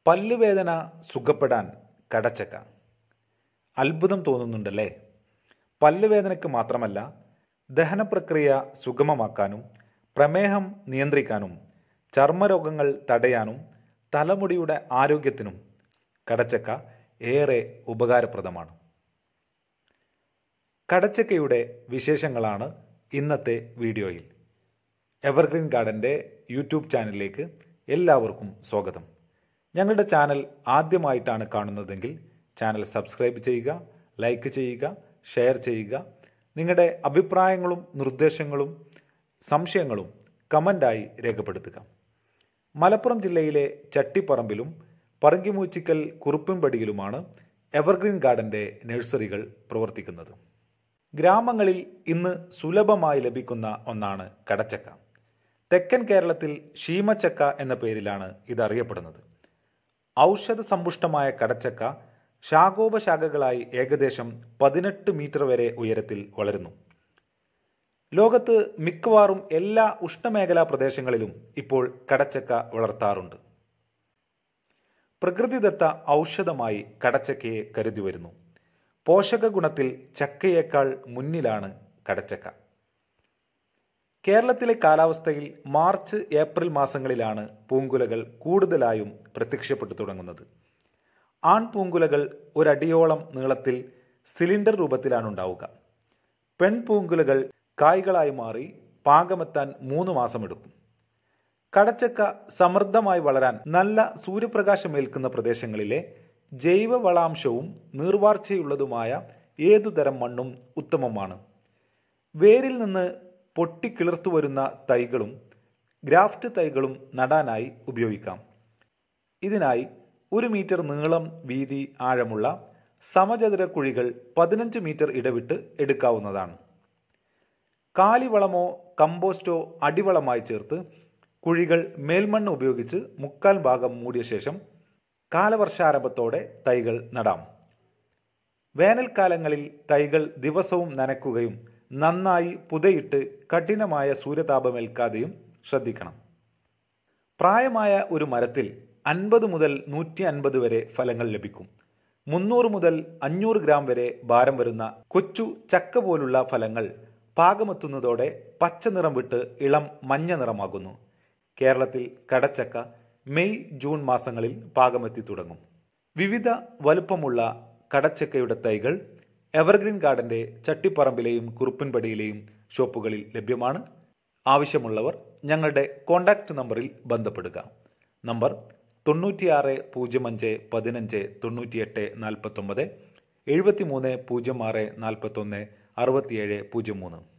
പല്ലുവേദന സുഖപ്പെടാൻ കടച്ചക്ക അത്ഭുതം തോന്നുന്നുണ്ടല്ലേ പല്ലുവേദനയ്ക്ക് മാത്രമല്ല ദഹനപ്രക്രിയ സുഗമമാക്കാനും പ്രമേഹം നിയന്ത്രിക്കാനും ചർമ്മരോഗങ്ങൾ തടയാനും തലമുടിയുടെ ആരോഗ്യത്തിനും കടച്ചക്ക ഏറെ ഉപകാരപ്രദമാണ് കടച്ചക്കയുടെ വിശേഷങ്ങളാണ് ഇന്നത്തെ വീഡിയോയിൽ എവർഗ്രീൻ ഗാർഡൻ്റെ യൂട്യൂബ് ചാനലിലേക്ക് എല്ലാവർക്കും സ്വാഗതം ഞങ്ങളുടെ ചാനൽ ആദ്യമായിട്ടാണ് കാണുന്നതെങ്കിൽ ചാനൽ സബ്സ്ക്രൈബ് ചെയ്യുക ലൈക്ക് ചെയ്യുക ഷെയർ ചെയ്യുക നിങ്ങളുടെ അഭിപ്രായങ്ങളും നിർദ്ദേശങ്ങളും സംശയങ്ങളും കമൻ്റായി രേഖപ്പെടുത്തുക മലപ്പുറം ജില്ലയിലെ ചട്ടിപ്പറമ്പിലും പറങ്കിമൂച്ചിക്കൽ കുറുപ്പുംപടിയിലുമാണ് എവർഗ്രീൻ ഗാർഡൻ്റെ നഴ്സറികൾ പ്രവർത്തിക്കുന്നത് ഗ്രാമങ്ങളിൽ ഇന്ന് സുലഭമായി ലഭിക്കുന്ന ഒന്നാണ് കടച്ചക്ക തെക്കൻ കേരളത്തിൽ ഷീമച്ചക്ക എന്ന പേരിലാണ് ഇത് അറിയപ്പെടുന്നത് ഔഷധ സമ്പുഷ്ടമായ കടച്ചക്ക ശാഖോപശാഖകളായി ഏകദേശം പതിനെട്ട് മീറ്റർ വരെ ഉയരത്തിൽ വളരുന്നു ലോകത്ത് മിക്കവാറും എല്ലാ ഉഷ്ണമേഖലാ പ്രദേശങ്ങളിലും ഇപ്പോൾ കടച്ചക്ക വളർത്താറുണ്ട് പ്രകൃതിദത്ത ഔഷധമായി കടച്ചക്കയെ കരുതി വരുന്നു പോഷക ഗുണത്തിൽ ചക്കയേക്കാൾ മുന്നിലാണ് കടച്ചക്ക കേരളത്തിലെ കാലാവസ്ഥയിൽ മാർച്ച് ഏപ്രിൽ മാസങ്ങളിലാണ് പൂങ്കുലകൾ കൂടുതലായും പ്രത്യക്ഷപ്പെട്ടു തുടങ്ങുന്നത് ആൺപൂങ്കുലകൾ ഒരടിയോളം നീളത്തിൽ സിലിണ്ടർ രൂപത്തിലാണ് ഉണ്ടാവുക പെൺപൂങ്കുലകൾ കായ്കളായി മാറി പാകമെത്താൻ മൂന്ന് മാസമെടുക്കും കടച്ചക്ക സമൃദ്ധമായി വളരാൻ നല്ല സൂര്യപ്രകാശമേൽക്കുന്ന പ്രദേശങ്ങളിലെ ജൈവ വളാംശവും നീർവാർച്ചയുള്ളതുമായ ഏതുതരം മണ്ണും ഉത്തമമാണ് വേരിൽ നിന്ന് പൊട്ടിക്കിളിർത്തു വരുന്ന തൈകളും ഗ്രാഫ്റ്റ് തൈകളും നടാനായി ഉപയോഗിക്കാം ഇതിനായി ഒരു മീറ്റർ നീളം വീതി ആഴമുള്ള സമചതുര കുഴികൾ പതിനഞ്ച് മീറ്റർ ഇടവിട്ട് എടുക്കാവുന്നതാണ് കാലിവളമോ കമ്പോസ്റ്റോ അടിവളമായി ചേർത്ത് കുഴികൾ മേൽമണ്ണ് ഉപയോഗിച്ച് മുക്കാൽ ഭാഗം മൂടിയ ശേഷം കാലവർഷാരംഭത്തോടെ തൈകൾ നടാം വേനൽക്കാലങ്ങളിൽ തൈകൾ ദിവസവും നനയ്ക്കുകയും നന്നായി പുതയിട്ട് കഠിനമായ സൂര്യതാപമേൽക്കാതെയും ശ്രദ്ധിക്കണം പ്രായമായ ഒരു മരത്തിൽ അൻപത് മുതൽ നൂറ്റി അൻപത് വരെ ഫലങ്ങൾ ലഭിക്കും മുന്നൂറ് മുതൽ അഞ്ഞൂറ് ഗ്രാം വരെ ഭാരം വരുന്ന കൊച്ചു ചക്ക പോലുള്ള ഫലങ്ങൾ പാകമെത്തുന്നതോടെ പച്ച നിറം വിട്ട് ഇളം മഞ്ഞ നിറമാകുന്നു കേരളത്തിൽ കടച്ചക്ക മെയ് ജൂൺ മാസങ്ങളിൽ പാകമെത്തി തുടങ്ങും വിവിധ വലുപ്പമുള്ള കടച്ചക്കയുടെ തൈകൾ എവർഗ്രീൻ ഗാർഡന്റെ ചട്ടിപ്പറമ്പിലെയും കുറുപ്പൻപടിയിലെയും ഷോപ്പുകളിൽ ലഭ്യമാണ് ആവശ്യമുള്ളവർ ഞങ്ങളുടെ കോൺടാക്റ്റ് നമ്പറിൽ ബന്ധപ്പെടുക നമ്പർ തൊണ്ണൂറ്റിയാറ് പൂജ്യം അഞ്ച് പതിനഞ്ച് തൊണ്ണൂറ്റിയെട്ട് നാൽപ്പത്തൊമ്പത് എഴുപത്തി മൂന്ന് പൂജ്യം ആറ് നാൽപ്പത്തൊന്ന് അറുപത്തിയേഴ് പൂജ്യം മൂന്ന്